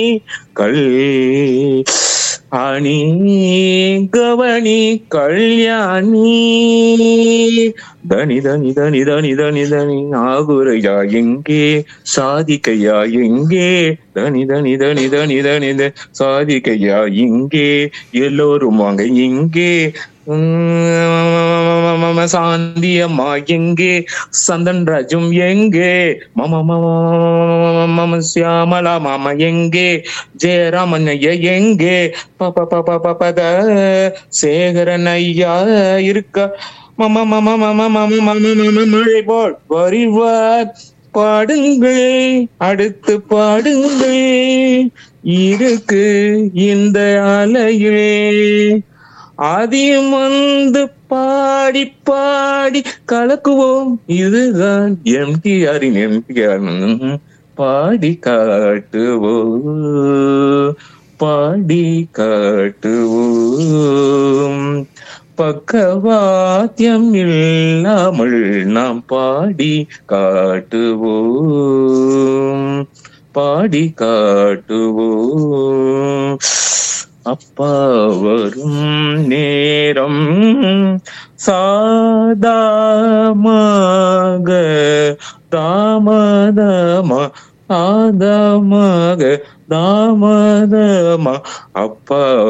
கள் அணி கவனி கல்யாணி தனி தனி தனி தனி தனி தனி ஆகுரையா எங்கே சாதிக்கையா எங்கே தனி தனி தனி தனி தனி த- சாதிக்கையா இங்கே எல்லோரும் வாங்க இங்கே உம், சாந்தியம்மா எங்கே சந்தன் ராஜும் எங்கே மம மம மம சியாமலா மாமா எங்கே ஜெயராமன் ஐயா எங்கே பப பப பபத சேகரன் ஐயா இருக்க மம மம மம மம மம மம மழை போல் வருவார் பாடுங்கள் அடுத்து பாடுங்கள் இருக்கு இந்த அலையிலே அதிகம் வந்து பாடி பாடி கலக்குவோம் இதுதான் எம்டிஆரின் எம்டிஆர் பாடி காட்டுவோம் பாடி காட்டுவோம் பக்கவாத்தியம் இல்லாமல் நாம் பாடி காட்டுவோம் பாடி காட்டுவோம் அப்பா வரும் நேரம் சாதமாக தாமதமா ஆதமாக தாமதமா அப்பா